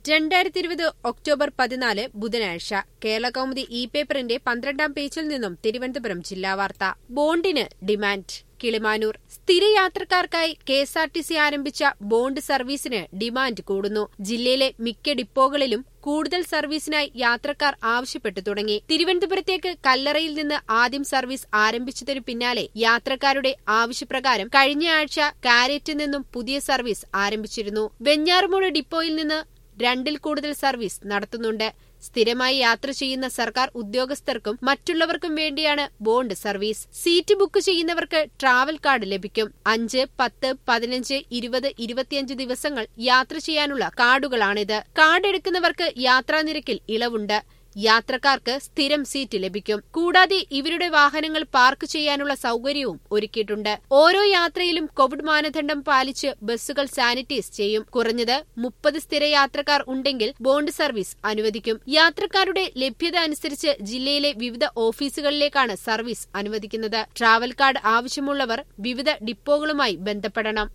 രണ്ടായിരത്തി ഇരുപത് ഒക്ടോബർ പതിനാല് ബുധനാഴ്ച കേരള കൗമുദി ഇ പേപ്പറിന്റെ പന്ത്രണ്ടാം പേജിൽ നിന്നും തിരുവനന്തപുരം ജില്ലാ വാർത്ത ബോണ്ടിന് ഡിമാൻഡ് കിളിമാനൂർ സ്ഥിരയാത്രക്കാർക്കായി K S R T C ആരംഭിച്ച ബോണ്ട് സർവീസിന് ഡിമാൻഡ് കൂടുന്നു ജില്ലയിലെ മിക്ക ഡിപ്പോകളിലും കൂടുതൽ സർവീസിനായി യാത്രക്കാർ ആവശ്യപ്പെട്ടു തുടങ്ങി തിരുവനന്തപുരത്തേക്ക് കല്ലറയിൽ നിന്ന് ആദ്യം സർവീസ് ആരംഭിച്ചതിനു പിന്നാലെ യാത്രക്കാരുടെ ആവശ്യപ്രകാരം കഴിഞ്ഞയാഴ്ച കാരറ്റിൽ നിന്നും പുതിയ സർവീസ് ആരംഭിച്ചിരുന്നു വെഞ്ഞാറുമൂട് ഡിപ്പോയിൽ നിന്ന് രണ്ടിൽ കൂടുതൽ സർവീസ് നടത്തുന്നുണ്ട് സ്ഥിരമായി യാത്ര ചെയ്യുന്ന സർക്കാർ ഉദ്യോഗസ്ഥർക്കും മറ്റുള്ളവർക്കും വേണ്ടിയാണ് ബോണ്ട് സർവീസ് സീറ്റ് ബുക്ക് ചെയ്യുന്നവർക്ക് ട്രാവൽ കാർഡ് ലഭിക്കും അഞ്ച് പത്ത് പതിനഞ്ച് ഇരുപത് ഇരുപത്തിയഞ്ച് ദിവസങ്ങൾ യാത്ര ചെയ്യാനുള്ള കാർഡുകളാണിത് കാർഡ് എടുക്കുന്നവർക്ക് യാത്രാനിരക്കിൽ ഇളവുണ്ട് യാത്രക്കാർക്ക് സ്ഥിരം സീറ്റ് ലഭിക്കും കൂടാതെ ഇവരുടെ വാഹനങ്ങൾ പാർക്ക് ചെയ്യാനുള്ള സൗകര്യവും ഒരുക്കിയിട്ടുണ്ട് ഓരോ യാത്രയിലും കോവിഡ് മാനദണ്ഡം പാലിച്ച് ബസ്സുകൾ സാനിറ്റൈസ് ചെയ്യും കുറഞ്ഞത് മുപ്പത് സ്ഥിര യാത്രക്കാർ ഉണ്ടെങ്കിൽ ബോണ്ട് സർവീസ് അനുവദിക്കും യാത്രക്കാരുടെ ലഭ്യത അനുസരിച്ച് ജില്ലയിലെ വിവിധ ഓഫീസുകളിലേക്കാണ് സർവീസ് അനുവദിക്കുന്നത് ട്രാവൽ കാർഡ് ആവശ്യമുള്ളവർ വിവിധ ഡിപ്പോകളുമായി ബന്ധപ്പെടണം